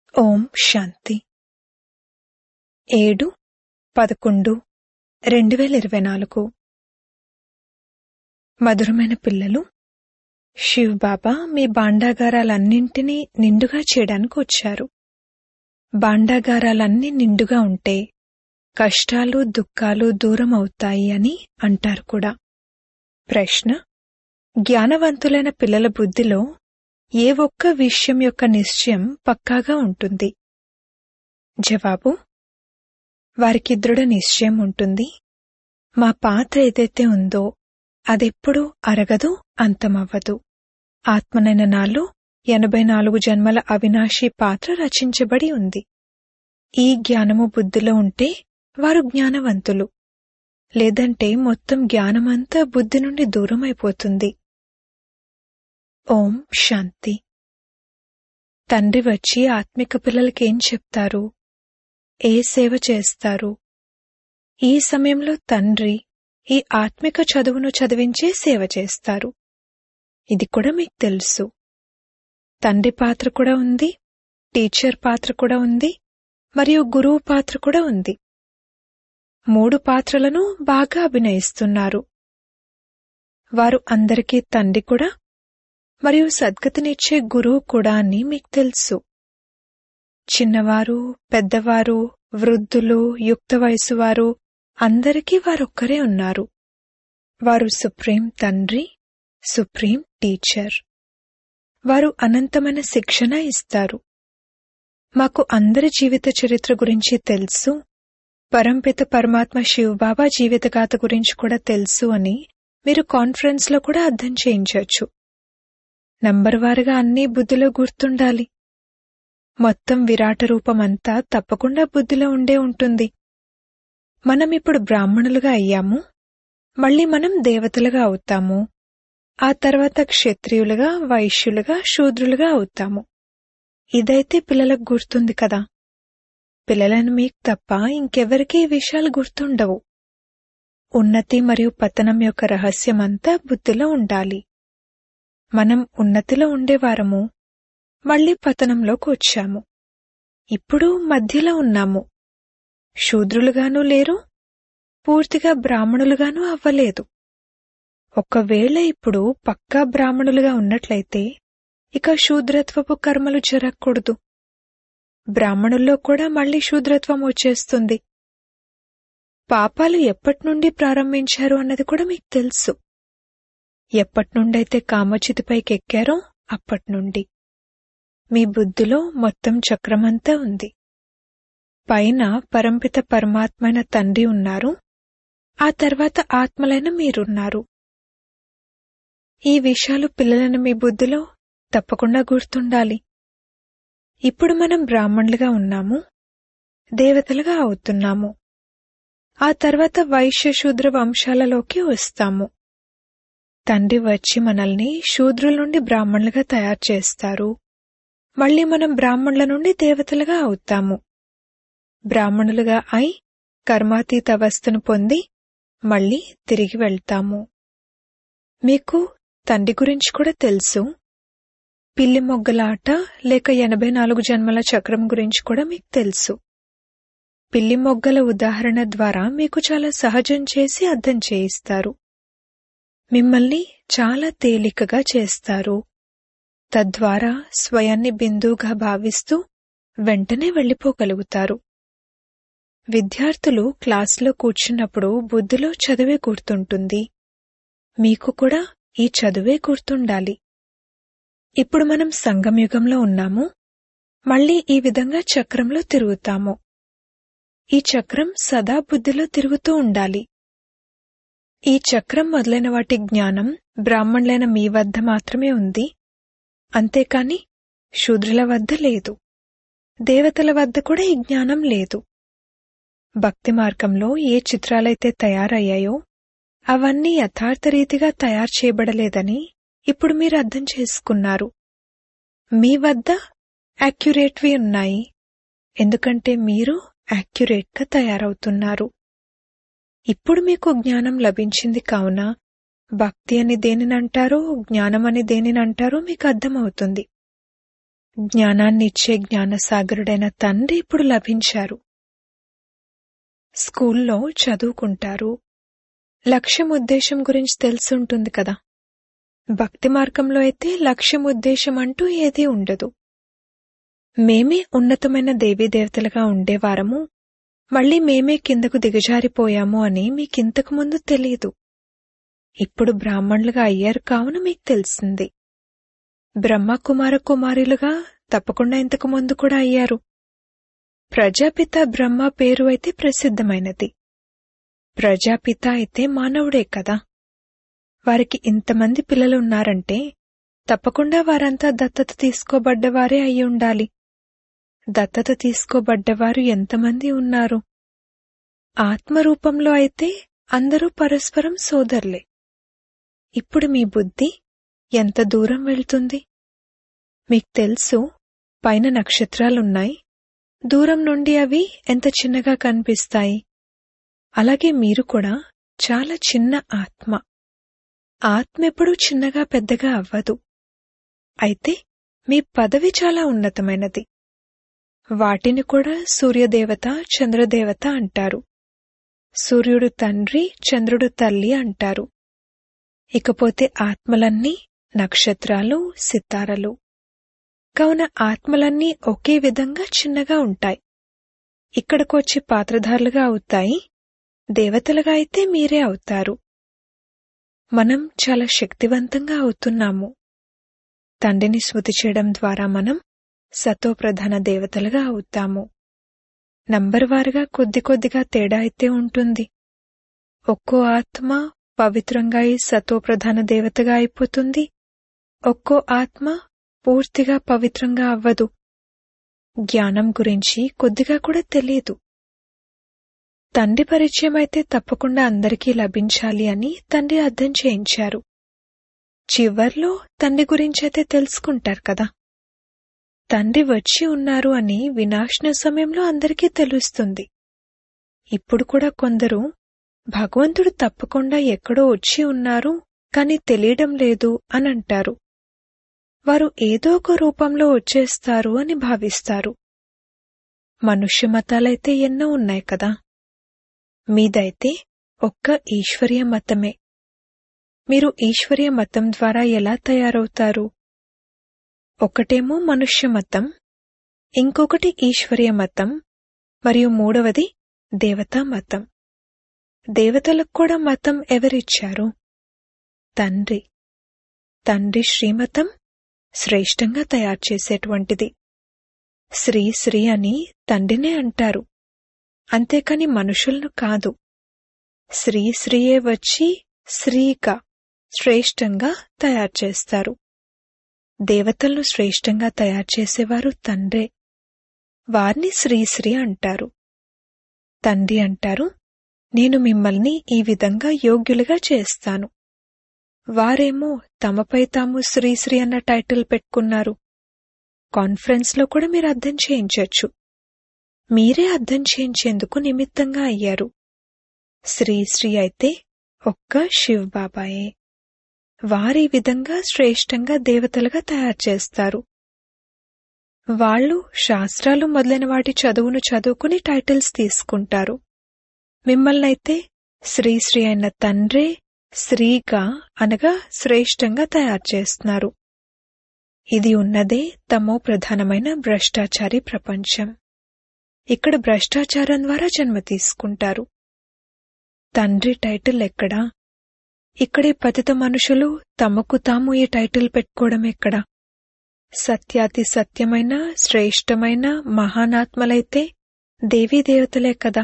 ఓం శాంతి ఏడు పదకొండు రెండు వేల ఇరవై నాలుగు మధురమైన పిల్లలు శివ్ బాబా మీ బాండాగారాలన్నింటినీ నిండుగా చేయడానికి వచ్చారు బాండాగారాలన్నీ నిండుగా ఉంటే కష్టాలు దుఃఖాలు దూరం అవుతాయి అని అంటారు కూడా ప్రశ్న జ్ఞానవంతులైన పిల్లల బుద్ధిలో ఏ ఒక్క విషయం యొక్క నిశ్చయం పక్కాగా ఉంటుంది జవాబు వారికి దృఢ నిశ్చయం ఉంటుంది మా పాత్ర ఏదైతే ఉందో అదెప్పుడూ అరగదు అంతమవ్వదు ఆత్మనైన నాలో ఎనభై నాలుగు జన్మల అవినాశి పాత్ర రచించబడి ఉంది ఈ జ్ఞానము బుద్ధిలో ఉంటే వారు జ్ఞానవంతులు లేదంటే మొత్తం జ్ఞానమంతా బుద్ధి నుండి దూరమైపోతుంది ఓం శాంతి తండ్రి వచ్చి ఆత్మిక పిల్లలకేం చెప్తారు ఏ సేవ చేస్తారు ఈ సమయంలో తండ్రి ఈ ఆత్మిక చదువును చదివించే సేవ చేస్తారు ఇది కూడా మీకు తెలుసు తండ్రి పాత్ర కూడా ఉంది టీచర్ పాత్ర కూడా ఉంది మరియు గురువు పాత్ర కూడా ఉంది మూడు పాత్రలను బాగా అభినయిస్తున్నారు వారు అందరికీ తండ్రి కూడా మరియు సద్గతినిచ్చే గురువు కూడా అని మీకు తెలుసు చిన్నవారు పెద్దవారు వృద్ధులు యుక్త వయసు వారు అందరికీ వారొక్కరే ఉన్నారు వారు సుప్రీం తండ్రి సుప్రీం టీచర్ వారు అనంతమైన శిక్షణ ఇస్తారు మాకు అందరి జీవిత చరిత్ర గురించి తెలుసు పరంపిత పరమాత్మ శివబాబా జీవితగాథ గురించి కూడా తెలుసు అని మీరు కాన్ఫరెన్స్లో కూడా అర్థం చేయించవచ్చు నంబర్ వారుగా అన్నీ బుద్ధిలో గుర్తుండాలి మొత్తం విరాట రూపమంతా తప్పకుండా బుద్ధిలో ఉండే ఉంటుంది మనం ఇప్పుడు బ్రాహ్మణులుగా అయ్యాము మళ్ళీ మనం దేవతలుగా అవుతాము ఆ తర్వాత క్షత్రియులుగా వైశ్యులుగా శూద్రులుగా అవుతాము ఇదైతే పిల్లలకు గుర్తుంది కదా పిల్లలను మీకు తప్ప ఇంకెవరికీ ఈ విషయాలు గుర్తుండవు ఉన్నతి మరియు పతనం యొక్క రహస్యమంతా బుద్ధిలో ఉండాలి మనం ఉన్నతిలో ఉండేవారము మళ్లీ పతనంలోకి వచ్చాము ఇప్పుడు మధ్యలో ఉన్నాము శూద్రులుగానూ లేరు పూర్తిగా బ్రాహ్మణులుగానూ అవ్వలేదు ఒకవేళ ఇప్పుడు పక్కా బ్రాహ్మణులుగా ఉన్నట్లయితే ఇక శూద్రత్వపు కర్మలు జరగకూడదు బ్రాహ్మణుల్లో కూడా మళ్లీ శూద్రత్వం వచ్చేస్తుంది పాపాలు ఎప్పటి నుండి ప్రారంభించారు అన్నది కూడా మీకు తెలుసు ఎప్పటి నుండైతే కామచితిపైకి ఎక్కారో అప్పటి నుండి మీ బుద్ధిలో మొత్తం చక్రమంతా ఉంది పైన పరంపిత పరమాత్మైన తండ్రి ఉన్నారు ఆ తర్వాత ఆత్మలైన మీరున్నారు ఈ విషయాలు పిల్లలను మీ బుద్ధిలో తప్పకుండా గుర్తుండాలి ఇప్పుడు మనం బ్రాహ్మణులుగా ఉన్నాము దేవతలుగా అవుతున్నాము ఆ తర్వాత వైశ్య శూద్ర వంశాలలోకి వస్తాము తండ్రి వచ్చి మనల్ని శూద్రుల నుండి బ్రాహ్మణులుగా తయారు చేస్తారు మళ్ళీ మనం బ్రాహ్మణుల నుండి దేవతలుగా అవుతాము బ్రాహ్మణులుగా అయి కర్మాతీత అవస్థను పొంది మళ్ళీ తిరిగి వెళ్తాము మీకు తండ్రి గురించి కూడా తెలుసు పిల్లి మొగ్గలాట లేక ఎనభై నాలుగు జన్మల చక్రం గురించి కూడా మీకు తెలుసు పిల్లి మొగ్గల ఉదాహరణ ద్వారా మీకు చాలా సహజం చేసి అర్థం చేయిస్తారు మిమ్మల్ని చాలా తేలికగా చేస్తారు తద్వారా స్వయాన్ని బిందువుగా భావిస్తూ వెంటనే వెళ్ళిపోగలుగుతారు విద్యార్థులు క్లాసులో కూర్చున్నప్పుడు బుద్ధిలో చదివే గుర్తుంటుంది మీకు కూడా ఈ చదువే గుర్తుండాలి ఇప్పుడు మనం సంగమయుగంలో ఉన్నాము మళ్ళీ ఈ విధంగా చక్రంలో తిరుగుతాము ఈ చక్రం సదా బుద్ధిలో తిరుగుతూ ఉండాలి ఈ చక్రం మొదలైన వాటి జ్ఞానం బ్రాహ్మణులైన మీ వద్ద మాత్రమే ఉంది అంతేకాని శూద్రుల వద్ద లేదు దేవతల వద్ద కూడా ఈ జ్ఞానం లేదు భక్తి మార్గంలో ఏ చిత్రాలైతే తయారయ్యాయో అవన్నీ యథార్థ రీతిగా తయారు చేయబడలేదని ఇప్పుడు మీరు అర్థం చేసుకున్నారు మీ వద్ద యాక్యురేట్వి ఉన్నాయి ఎందుకంటే మీరు యాక్యురేట్గా తయారవుతున్నారు ఇప్పుడు మీకు జ్ఞానం లభించింది కావున భక్తి అని దేనినంటారో జ్ఞానం అని దేనినంటారో మీకు అర్థమవుతుంది జ్ఞానాన్నిచ్చే జ్ఞానసాగరుడైన తండ్రి ఇప్పుడు లభించారు స్కూల్లో చదువుకుంటారు లక్ష్యం ఉద్దేశం గురించి తెలుసుంటుంది కదా భక్తి మార్గంలో అయితే లక్ష్యం ఉద్దేశం అంటూ ఏదీ ఉండదు మేమే ఉన్నతమైన దేవీదేవతలుగా ఉండేవారము మళ్ళీ మేమే కిందకు దిగజారిపోయాము అని మీకింతకు ముందు తెలియదు ఇప్పుడు బ్రాహ్మణులుగా అయ్యారు కావున మీకు తెలిసింది బ్రహ్మ కుమార కుమారులుగా తప్పకుండా ఇంతకు ముందు కూడా అయ్యారు ప్రజాపిత బ్రహ్మ పేరు అయితే ప్రసిద్ధమైనది ప్రజాపిత అయితే మానవుడే కదా వారికి ఇంతమంది పిల్లలు ఉన్నారంటే తప్పకుండా వారంతా దత్తత తీసుకోబడ్డవారే అయి ఉండాలి దత్తత తీసుకోబడ్డవారు ఎంతమంది ఉన్నారు ఆత్మరూపంలో అయితే అందరూ పరస్పరం సోదరులే ఇప్పుడు మీ బుద్ధి ఎంత దూరం వెళ్తుంది మీకు తెలుసు పైన నక్షత్రాలున్నాయి దూరం నుండి అవి ఎంత చిన్నగా కనిపిస్తాయి అలాగే మీరు కూడా చాలా చిన్న ఆత్మ ఆత్మ ఎప్పుడూ చిన్నగా పెద్దగా అవ్వదు అయితే మీ పదవి చాలా ఉన్నతమైనది వాటిని కూడా సూర్యదేవత చంద్రదేవత అంటారు సూర్యుడు తండ్రి చంద్రుడు తల్లి అంటారు ఇకపోతే ఆత్మలన్నీ నక్షత్రాలు సితారలు కావున ఆత్మలన్నీ ఒకే విధంగా చిన్నగా ఉంటాయి ఇక్కడికొచ్చి పాత్రధారులుగా అవుతాయి దేవతలుగా అయితే మీరే అవుతారు మనం చాలా శక్తివంతంగా అవుతున్నాము తండ్రిని స్మృతి చేయడం ద్వారా మనం సతోప్రధాన దేవతలుగా అవుతాము నంబర్ వారుగా కొద్ది కొద్దిగా తేడా అయితే ఉంటుంది ఒక్కో ఆత్మ పవిత్రంగా ఈ సతోప్రధాన దేవతగా అయిపోతుంది ఒక్కో ఆత్మ పూర్తిగా పవిత్రంగా అవ్వదు జ్ఞానం గురించి కొద్దిగా కూడా తెలియదు తండ్రి పరిచయం అయితే తప్పకుండా అందరికీ లభించాలి అని తండ్రి అర్థం చేయించారు చివర్లో తండ్రి గురించైతే తెలుసుకుంటారు కదా తండ్రి వచ్చి ఉన్నారు అని వినాశన సమయంలో అందరికీ తెలుస్తుంది ఇప్పుడు కూడా కొందరు భగవంతుడు తప్పకుండా ఎక్కడో వచ్చి ఉన్నారు కాని తెలియడం లేదు అని అంటారు వారు ఏదో ఒక రూపంలో వచ్చేస్తారు అని భావిస్తారు మనుష్య మతాలైతే ఎన్నో ఉన్నాయి కదా మీదైతే ఒక్క ఈశ్వర్య మతమే మీరు ఈశ్వర్య మతం ద్వారా ఎలా తయారవుతారు ఒకటేమో మనుష్య మతం ఇంకొకటి ఈశ్వర్య మతం మరియు మూడవది దేవతా మతం దేవతలకు కూడా మతం ఎవరిచ్చారు తండ్రి తండ్రి శ్రీమతం శ్రేష్టంగా తయారు చేసేటువంటిది శ్రీ శ్రీ అని తండ్రినే అంటారు అంతేకాని మనుషులను కాదు శ్రీ శ్రీయే వచ్చి శ్రీగా శ్రేష్టంగా తయారు చేస్తారు దేవతలను శ్రేష్టంగా తయారు చేసేవారు తండ్రే వారిని శ్రీశ్రీ అంటారు తండ్రి అంటారు నేను మిమ్మల్ని ఈ విధంగా యోగ్యులుగా చేస్తాను వారేమో తమపై తాము శ్రీశ్రీ అన్న టైటిల్ పెట్టుకున్నారు కాన్ఫరెన్స్లో కూడా మీరు అర్థం చేయించొచ్చు మీరే అర్థం చేయించేందుకు నిమిత్తంగా అయ్యారు శ్రీశ్రీ అయితే ఒక్క శివ్ బాబాయే వారి విధంగా శ్రేష్టంగా దేవతలుగా తయారు చేస్తారు వాళ్ళు శాస్త్రాలు మొదలైన వాటి చదువును చదువుకుని టైటిల్స్ తీసుకుంటారు మిమ్మల్నైతే శ్రీశ్రీ అయిన తండ్రే శ్రీగా అనగా శ్రేష్టంగా తయారు చేస్తున్నారు ఇది ఉన్నదే తమో ప్రధానమైన భ్రష్టాచారి ప్రపంచం ఇక్కడ భ్రష్టాచారం ద్వారా జన్మ తీసుకుంటారు తండ్రి టైటిల్ ఎక్కడా ఇక్కడి పతిత మనుషులు తమకు తాము ఈ టైటిల్ పెట్టుకోవడం ఎక్కడా సత్యాతి సత్యమైన శ్రేష్టమైన మహానాత్మలైతే దేవీదేవతలే కదా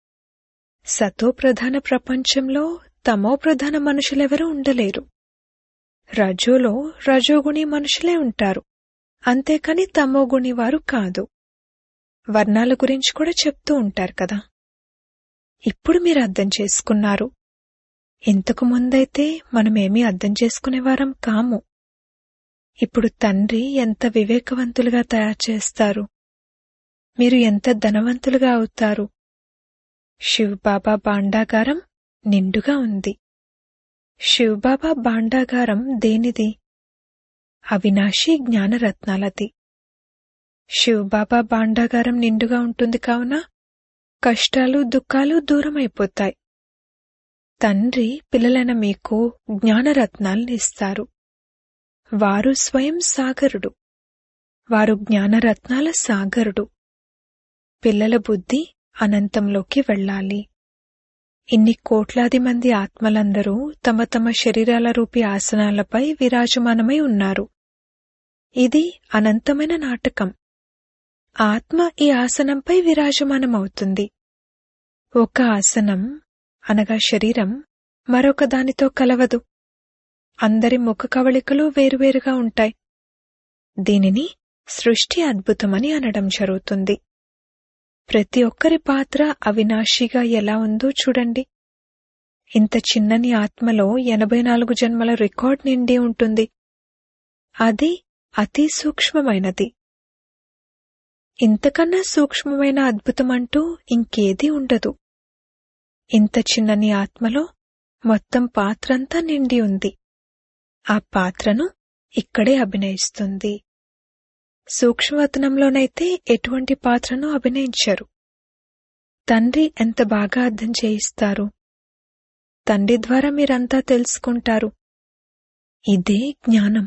సతో ప్రధాన ప్రపంచంలో తమో ప్రధాన మనుషులెవరూ ఉండలేరు రజోలో రజోగుణి మనుషులే ఉంటారు అంతేకాని తమోగుణి వారు కాదు వర్ణాల గురించి కూడా చెప్తూ ఉంటారు కదా ఇప్పుడు మీరు అర్థం చేసుకున్నారు ఇంతకు ముందైతే మనమేమీ అర్థం చేసుకునేవారం కాము ఇప్పుడు తండ్రి ఎంత వివేకవంతులుగా తయారు చేస్తారు మీరు ఎంత ధనవంతులుగా అవుతారు శివబాబా బాండాగారం నిండుగా ఉంది శివబాబా బాండాగారం దేనిది అవినాశి జ్ఞానరత్నాలది శివబాబా భాండాగారం నిండుగా ఉంటుంది కావున కష్టాలు దుఃఖాలు దూరమైపోతాయి తండ్రి పిల్లలైన మీకు జ్ఞానరత్నాల్ని ఇస్తారు వారు స్వయం సాగరుడు వారు జ్ఞానరత్నాల సాగరుడు పిల్లల బుద్ధి అనంతంలోకి వెళ్ళాలి ఇన్ని కోట్లాది మంది ఆత్మలందరూ తమ తమ శరీరాల రూపీ ఆసనాలపై విరాజమానమై ఉన్నారు ఇది అనంతమైన నాటకం ఆత్మ ఈ ఆసనంపై విరాజమానమవుతుంది ఒక ఆసనం అనగా శరీరం మరొక దానితో కలవదు అందరి ముఖ కవళికలు వేరువేరుగా ఉంటాయి దీనిని సృష్టి అద్భుతమని అనడం జరుగుతుంది ప్రతి ఒక్కరి పాత్ర అవినాశిగా ఎలా ఉందో చూడండి ఇంత చిన్నని ఆత్మలో ఎనభై నాలుగు జన్మల రికార్డ్ నిండి ఉంటుంది అది అతి సూక్ష్మమైనది ఇంతకన్నా సూక్ష్మమైన అద్భుతమంటూ ఇంకేదీ ఉండదు ఇంత చిన్నని ఆత్మలో మొత్తం పాత్రంతా నిండి ఉంది ఆ పాత్రను ఇక్కడే అభినయిస్తుంది సూక్ష్మవతనంలోనైతే ఎటువంటి పాత్రను అభినయించరు తండ్రి ఎంత బాగా అర్థం చేయిస్తారు తండ్రి ద్వారా మీరంతా తెలుసుకుంటారు ఇదే జ్ఞానం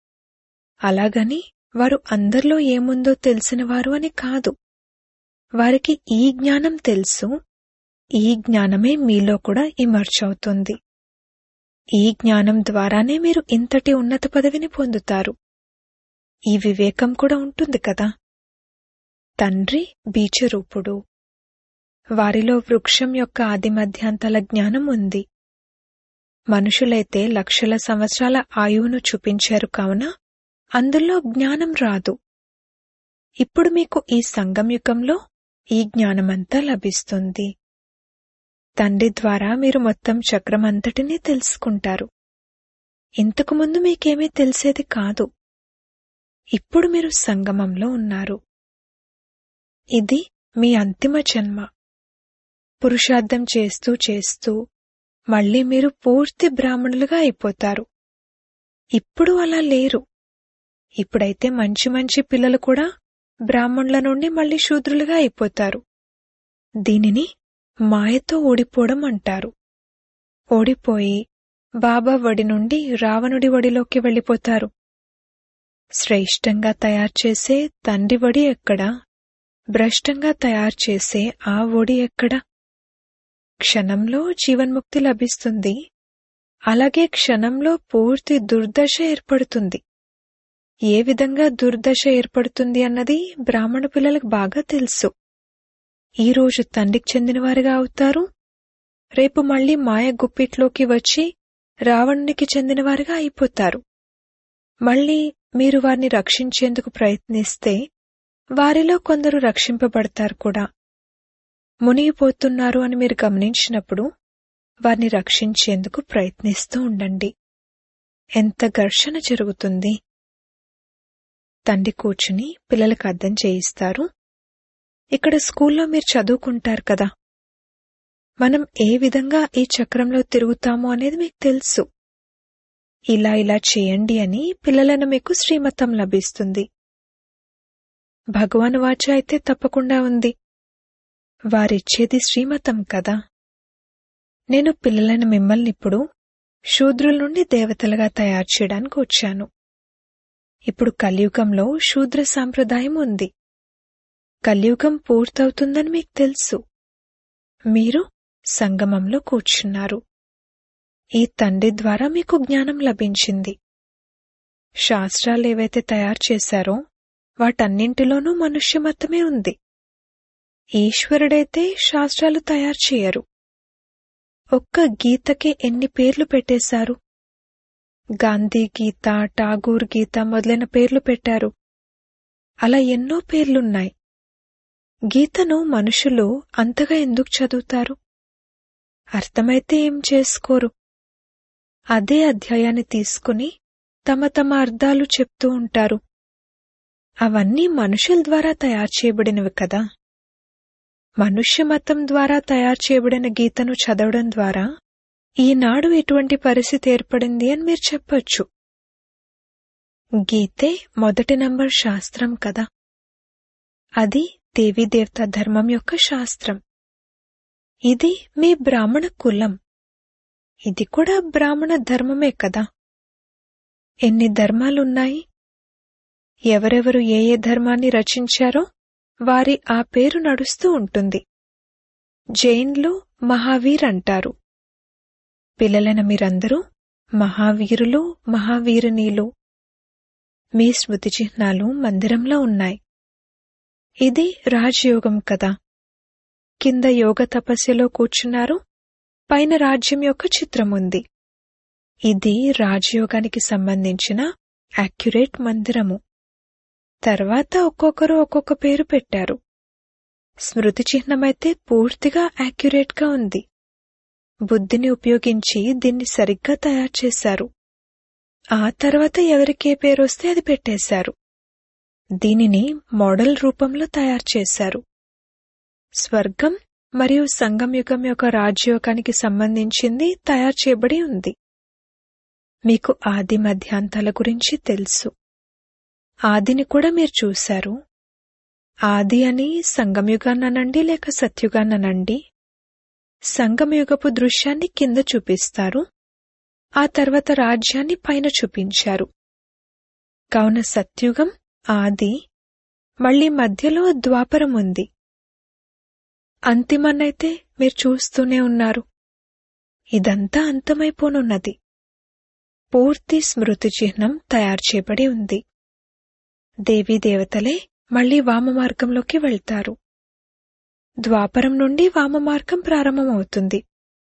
అలాగని వారు అందరిలో ఏముందో తెలిసినవారు అని కాదు వారికి ఈ జ్ఞానం తెలుసు ఈ జ్ఞానమే మీలో కూడా ఇమర్చ్ అవుతుంది ఈ జ్ఞానం ద్వారానే మీరు ఇంతటి ఉన్నత పదవిని పొందుతారు ఈ వివేకం కూడా ఉంటుంది కదా తండ్రి బీజరూపుడు వారిలో వృక్షం యొక్క ఆదిమధ్యాంతాల జ్ఞానం ఉంది మనుషులైతే లక్షల సంవత్సరాల ఆయువును చూపించారు కావున అందులో జ్ఞానం రాదు ఇప్పుడు మీకు ఈ సంగమయుగంలో ఈ జ్ఞానమంతా లభిస్తుంది తండ్రి ద్వారా మీరు మొత్తం చక్రమంతటినీ తెలుసుకుంటారు ఇంతకుముందు మీకేమీ తెలిసేది కాదు ఇప్పుడు మీరు సంగమంలో ఉన్నారు ఇది మీ అంతిమ జన్మ పురుషార్థం చేస్తూ చేస్తూ మళ్ళీ మీరు పూర్తి బ్రాహ్మణులుగా అయిపోతారు ఇప్పుడు అలా లేరు ఇప్పుడైతే మంచి మంచి పిల్లలు కూడా బ్రాహ్మణుల నుండి మళ్ళీ శూద్రులుగా అయిపోతారు దీనిని మాయతో ఓడిపోవడం అంటారు ఓడిపోయి బాబా వడి నుండి రావణుడి వడిలోకి వెళ్ళిపోతారు శ్రేష్టంగా తయారు చేసే తండ్రి వడి ఎక్కడా భ్రష్టంగా తయారు చేసే ఆ ఒడి ఎక్కడా క్షణంలో జీవన్ముక్తి లభిస్తుంది అలాగే క్షణంలో పూర్తి దుర్దశ ఏర్పడుతుంది ఏ విధంగా దుర్దశ ఏర్పడుతుంది అన్నది బ్రాహ్మణ పిల్లలకు బాగా తెలుసు ఈ రోజు తండ్రికి చెందినవారుగా అవుతారు రేపు మళ్లీ మాయ గుప్పిట్లోకి వచ్చి రావణునికి చెందినవారుగా అయిపోతారు మళ్ళీ మీరు వారిని రక్షించేందుకు ప్రయత్నిస్తే వారిలో కొందరు రక్షింపబడతారు కూడా మునిగిపోతున్నారు అని మీరు గమనించినప్పుడు వారిని రక్షించేందుకు ప్రయత్నిస్తూ ఉండండి ఎంత ఘర్షణ జరుగుతుంది తండ్రి కూర్చుని పిల్లలకు అర్థం చేయిస్తారు ఇక్కడ స్కూల్లో మీరు చదువుకుంటారు కదా మనం ఏ విధంగా ఈ చక్రంలో తిరుగుతామో అనేది మీకు తెలుసు ఇలా ఇలా చేయండి అని పిల్లలను మీకు శ్రీమతం లభిస్తుంది భగవాన్ వాచ అయితే తప్పకుండా ఉంది వారిచ్చేది శ్రీమతం కదా నేను పిల్లలైన మిమ్మల్ని ఇప్పుడు శూద్రుల నుండి దేవతలుగా తయారు చేయడానికి వచ్చాను ఇప్పుడు కలియుగంలో శూద్ర సాంప్రదాయం ఉంది కలియుగం పూర్తవుతుందని మీకు తెలుసు మీరు సంగమంలో కూర్చున్నారు ఈ తండ్రి ద్వారా మీకు జ్ఞానం లభించింది శాస్త్రాలు ఏవైతే తయారు చేశారో వాటన్నింటిలోనూ మనుష్యమతమే ఉంది ఈశ్వరుడైతే శాస్త్రాలు తయారు చేయరు ఒక్క గీతకే ఎన్ని పేర్లు పెట్టేశారు గాంధీ గీత ఠాగూర్ గీత మొదలైన పేర్లు పెట్టారు అలా ఎన్నో పేర్లున్నాయి గీతను మనుషులు అంతగా ఎందుకు చదువుతారు అర్థమైతే ఏం చేసుకోరు అదే అధ్యాయాన్ని తీసుకుని తమ తమ అర్థాలు చెప్తూ ఉంటారు అవన్నీ మనుషుల ద్వారా తయారు చేయబడినవి కదా మనుష్య మతం ద్వారా తయారు చేయబడిన గీతను చదవడం ద్వారా ఈనాడు ఎటువంటి పరిస్థితి ఏర్పడింది అని మీరు చెప్పొచ్చు గీతే మొదటి నంబర్ శాస్త్రం కదా అది దేవీదేవత ధర్మం యొక్క శాస్త్రం ఇది మీ బ్రాహ్మణ కులం ఇది కూడా బ్రాహ్మణ ధర్మమే కదా ఎన్ని ధర్మాలున్నాయి ఎవరెవరు ఏ ఏ ధర్మాన్ని రచించారో వారి ఆ పేరు నడుస్తూ ఉంటుంది జైన్లు మహావీర్ అంటారు పిల్లలైన మీరందరూ మహావీరులు మహావీరునీలు మీ స్మృతి చిహ్నాలు మందిరంలో ఉన్నాయి ఇది రాజయోగం కదా కింద యోగ తపస్యలో కూర్చున్నారు పైన రాజ్యం యొక్క చిత్రం ఉంది ఇది రాజయోగానికి సంబంధించిన యాక్యురేట్ మందిరము తర్వాత ఒక్కొక్కరు ఒక్కొక్క పేరు పెట్టారు స్మృతి చిహ్నమైతే పూర్తిగా యాక్యురేట్గా ఉంది బుద్ధిని ఉపయోగించి దీన్ని సరిగ్గా తయారు చేశారు ఆ తర్వాత ఎవరికే పేరు వస్తే అది పెట్టేశారు దీనిని మోడల్ రూపంలో తయారు చేశారు స్వర్గం మరియు సంగంయుగం యొక్క రాజయోగానికి సంబంధించింది తయారు చేయబడి ఉంది మీకు ఆది మధ్యాంతాల గురించి తెలుసు ఆదిని కూడా మీరు చూశారు ఆది అని సంగమయుగాన్ననండి లేక సత్యుగాన్ననండి సంగమయుగపు దృశ్యాన్ని కింద చూపిస్తారు ఆ తర్వాత రాజ్యాన్ని పైన చూపించారు కావున సత్యుగం ఆది మళ్ళీ మధ్యలో ద్వాపరం ఉంది అంతిమన్నైతే మీరు చూస్తూనే ఉన్నారు ఇదంతా అంతమైపోనున్నది పూర్తి స్మృతి చిహ్నం తయారు చేయబడి ఉంది దేవీ దేవతలే మళ్లీ వామ మార్గంలోకి వెళ్తారు ద్వాపరం నుండి వామ మార్గం ప్రారంభమవుతుంది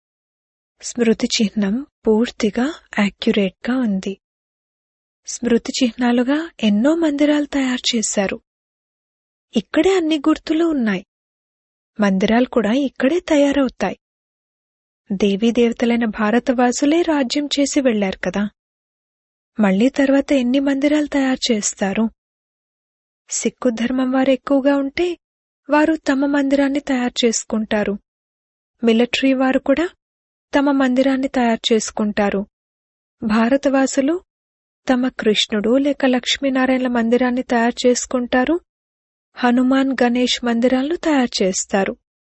స్మృతి చిహ్నం పూర్తిగా యాక్యురేట్గా ఉంది స్మృతి చిహ్నాలుగా ఎన్నో మందిరాలు తయారు చేశారు ఇక్కడే అన్ని గుర్తులు ఉన్నాయి మందిరాలు కూడా ఇక్కడే తయారవుతాయి దేవీ దేవతలైన భారతవాసులే రాజ్యం చేసి వెళ్లారు కదా మళ్లీ తర్వాత ఎన్ని మందిరాలు తయారు చేస్తారు సిక్కు ధర్మం వారు ఎక్కువగా ఉంటే వారు తమ మందిరాన్ని తయారు చేసుకుంటారు మిలిటరీ వారు కూడా తమ మందిరాన్ని తయారు చేసుకుంటారు భారతవాసులు తమ కృష్ణుడు లేక లక్ష్మీనారాయణల మందిరాన్ని తయారు చేసుకుంటారు హనుమాన్ గణేష్ మందిరాలను తయారు చేస్తారు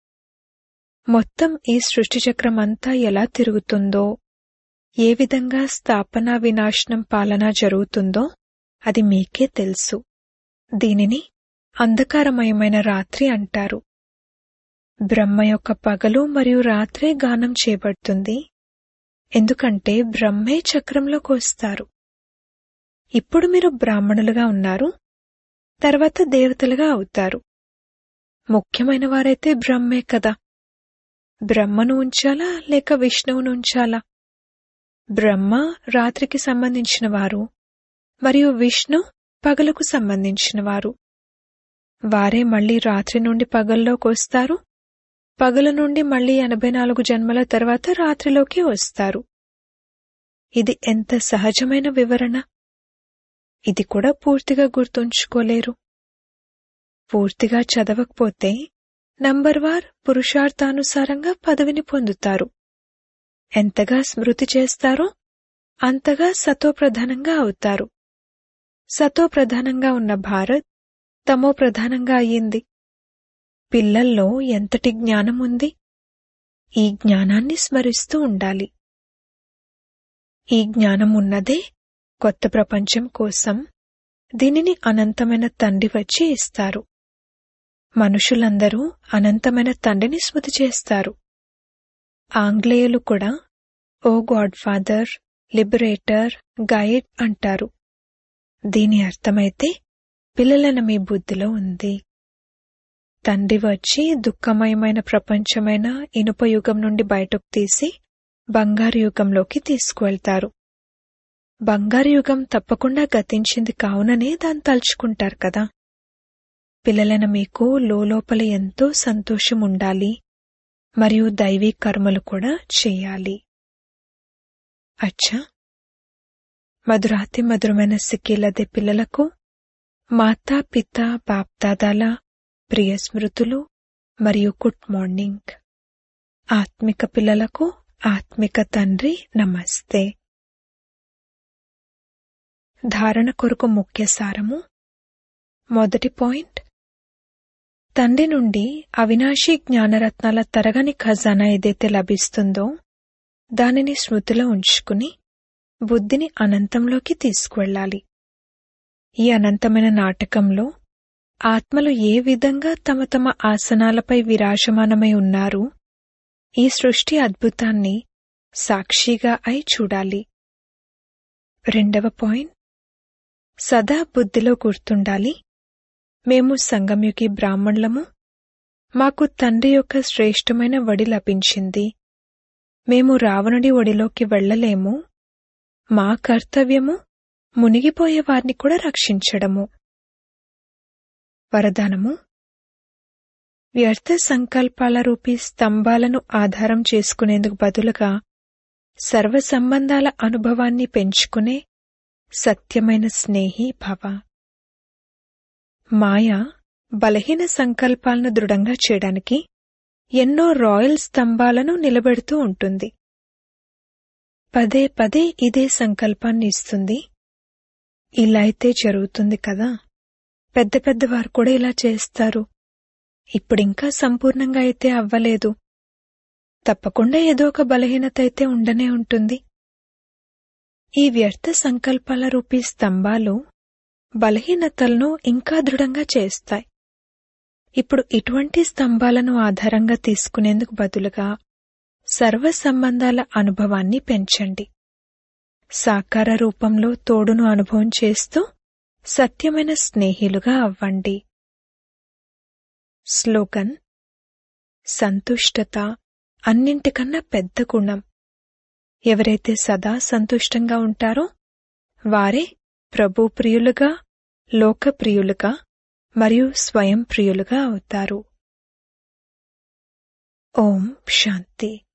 మొత్తం ఈ సృష్టి చక్రం అంతా ఎలా తిరుగుతుందో ఏ విధంగా స్థాపన వినాశనం పాలన జరుగుతుందో అది మీకే తెలుసు దీనిని అంధకారమయమైన రాత్రి అంటారు బ్రహ్మ యొక్క పగలు మరియు రాత్రే గానం చేయబడుతుంది ఎందుకంటే బ్రహ్మే చక్రంలోకి వస్తారు ఇప్పుడు మీరు బ్రాహ్మణులుగా ఉన్నారు తర్వాత దేవతలుగా అవుతారు ముఖ్యమైన వారైతే బ్రహ్మే కదా బ్రహ్మను ఉంచాలా లేక విష్ణువును ఉంచాలా బ్రహ్మ రాత్రికి సంబంధించిన వారు మరియు విష్ణు పగలకు సంబంధించిన వారు వారే మళ్లీ రాత్రి నుండి పగల్లోకి వస్తారు పగల నుండి మళ్లీ ఎనభై నాలుగు జన్మల తర్వాత రాత్రిలోకి వస్తారు ఇది ఎంత సహజమైన వివరణ ఇది కూడా పూర్తిగా గుర్తుంచుకోలేరు పూర్తిగా చదవకపోతే నంబర్ వార్ పురుషార్థానుసారంగా పదవిని పొందుతారు ఎంతగా స్మృతి చేస్తారో అంతగా సతోప్రధానంగా అవుతారు సతోప్రధానంగా ఉన్న భారత్ తమో ప్రధానంగా అయ్యింది పిల్లల్లో ఎంతటి జ్ఞానం ఉంది ఈ జ్ఞానాన్ని స్మరిస్తూ ఉండాలి ఈ జ్ఞానం ఉన్నదే కొత్త ప్రపంచం కోసం దీనిని అనంతమైన తండ్రి వచ్చి ఇస్తారు మనుషులందరూ అనంతమైన తండ్రిని స్మృతి చేస్తారు ఆంగ్లేయులు కూడా O God father liberator guide అంటారు దీని అర్థమైతే పిల్లలన మీ బుద్ధిలో ఉంది తండ్రి వచ్చి దుఃఖమయమైన ప్రపంచమైన ఇనుప యుగం నుండి బయటకు తీసి బంగారు యుగంలోకి తీసుకువెళ్తారు బంగారు యుగం తప్పకుండా గతించింది కావుననే దాన్ని తలుచుకుంటారు కదా పిల్లలైన మీకు లోపల ఎంతో సంతోషం ఉండాలి మరియు దైవీ కర్మలు కూడా చేయాలి అచ్చా మధురాతి మధురమైన సిక్కిలదే పిల్లలకు మాతా పిత బాప్దాదాల ప్రియ స్మృతులు మరియు గుడ్ మార్నింగ్ ఆత్మిక పిల్లలకు ఆత్మిక తండ్రి నమస్తే ధారణ కొరకు ముఖ్య సారము మొదటి పాయింట్ తండ్రి నుండి అవినాశీ జ్ఞానరత్నాల తరగని ఖజానా ఏదైతే లభిస్తుందో దానిని స్మృతిలో ఉంచుకుని బుద్ధిని అనంతంలోకి తీసుకువెళ్ళాలి ఈ అనంతమైన నాటకంలో ఆత్మలు ఏ విధంగా తమ తమ ఆసనాలపై విరాజమానమై ఉన్నారు ఈ సృష్టి అద్భుతాన్ని సాక్షిగా అయి చూడాలి రెండవ పాయింట్ సదా బుద్ధిలో గుర్తుండాలి మేము సంగంయుకి బ్రాహ్మణులము మాకు తండ్రి యొక్క శ్రేష్టమైన వడి లభించింది మేము రావణుడి ఒడిలోకి వెళ్ళలేము మా కర్తవ్యము మునిగిపోయే వారిని కూడా రక్షించడము వరదానము వ్యర్థ సంకల్పాల రూపీ స్తంభాలను ఆధారం చేసుకునేందుకు బదులుగా సర్వ సంబంధాల అనుభవాన్ని పెంచుకునే సత్యమైన స్నేహి భవ మాయ బలహీన సంకల్పాలను దృఢంగా చేయడానికి ఎన్నో రాయల్ స్తంభాలను నిలబెడుతూ ఉంటుంది పదే పదే ఇదే సంకల్పాన్ని ఇస్తుంది ఇలా అయితే జరుగుతుంది కదా పెద్ద పెద్దవారు కూడా ఇలా చేస్తారు ఇప్పుడింకా సంపూర్ణంగా అయితే అవ్వలేదు తప్పకుండా ఏదో ఒక బలహీనత అయితే ఉండనే ఉంటుంది ఈ వ్యర్థ సంకల్పాల రూపీ స్తంభాలు బలహీనతలను ఇంకా దృఢంగా చేస్తాయి ఇప్పుడు ఇటువంటి స్తంభాలను ఆధారంగా తీసుకునేందుకు బదులుగా సర్వ సంబంధాల అనుభవాన్ని పెంచండి సాకార రూపంలో తోడును అనుభవం చేస్తూ సత్యమైన స్నేహిలుగా అవ్వండి స్లోగన్ సంతుష్టత అన్నింటికన్నా పెద్ద గుణం ఎవరైతే సదా సంతుష్టంగా ఉంటారో వారే ప్రభు ప్రియులుగా లోకప్రియులుగా మరియు స్వయం ప్రియులుగా అవుతారు ఓం శాంతి